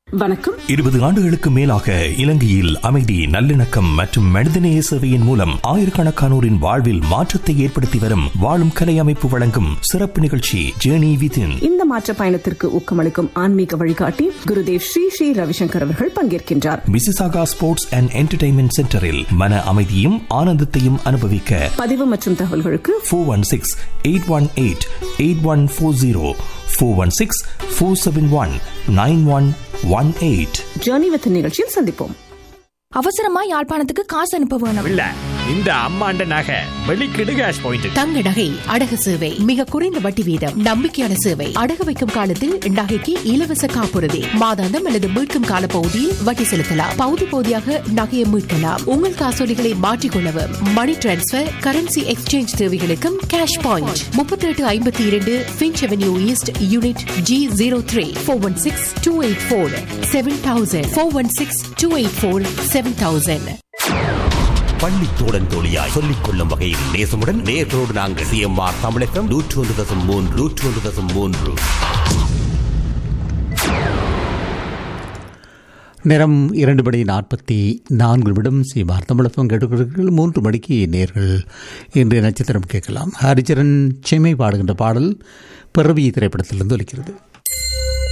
வணக்கம் இருபது ஆண்டுகளுக்கு மேலாக இலங்கையில் அமைதி நல்லிணக்கம் மற்றும் மனிதநேய சேவையின் மூலம் ஆயிரக்கணக்கானோரின் வாழ்வில் மாற்றத்தை ஏற்படுத்தி வரும் வாழும் கலை அமைப்பு வழங்கும் சிறப்பு நிகழ்ச்சி ஜேர்னி விதின் இந்த மாற்ற பயணத்திற்கு ஊக்கமளிக்கும் ஆன்மீக வழிகாட்டி குருதேவ் ஸ்ரீ ஸ்ரீ ரவிசங்கர் அவர்கள் பங்கேற்கின்றார் மிசிசாகா ஸ்போர்ட்ஸ் அண்ட் என்டர்டைன்மெண்ட் சென்டரில் மன அமைதியும் ஆனந்தத்தையும் அனுபவிக்க பதிவு மற்றும் தகவல்களுக்கு four one six eight one eight eight one four zero four one six four seven one nine one one eight journey with நிகழ்ச்சியில் சந்திப்போம் அவசரமா யாழ்ப்பாணத்துக்கு காசு அனுப்ப வேணும் இல்ல இந்த அம்மாண்ட நகை வெளிக்கிடு கேஷ் பாயிண்ட் தங்க நகை அடகு சேவை மிக குறைந்த வட்டி வீதம் நம்பிக்கையான சேவை அடகு வைக்கும் காலத்தில் நகைக்கு இலவச காப்புறுதி மாதாந்தம் அல்லது மீட்கும் கால பகுதியில் வட்டி செலுத்தலாம் பகுதி பகுதியாக நகையை மீட்கலாம் உங்கள் காசோலிகளை மாற்றிக்கொள்ளவும் மணி டிரான்ஸ்பர் கரன்சி எக்ஸ்சேஞ்ச் தேவைகளுக்கும் கேஷ் பாயிண்ட் முப்பத்தி எட்டு ஐம்பத்தி இரண்டு Finch avenue east unit G zero three four one six two eight four seven thousand four one six two eight four seven thousand பள்ளி தோழன் தோழியாய் சொல்லிக் கொள்ளும் வகையில் நேசமுடன் நேர்களோடு நாங்கள் சிஎம்ஆர் தமிழகம் நூற்றி ஒன்று தசம் மூன்று நூற்றி ஒன்று தசம் மூன்று நேரம் இரண்டு மணி நாற்பத்தி நான்கு நிமிடம் சீமார் தமிழகம் கேட்டுக்கிறீர்கள் மூன்று மணிக்கு நேர்கள் இன்று நட்சத்திரம் கேட்கலாம் ஹரிச்சரன் செம்மை பாடுகின்ற பாடல் பிறவி திரைப்படத்திலிருந்து ஒலிக்கிறது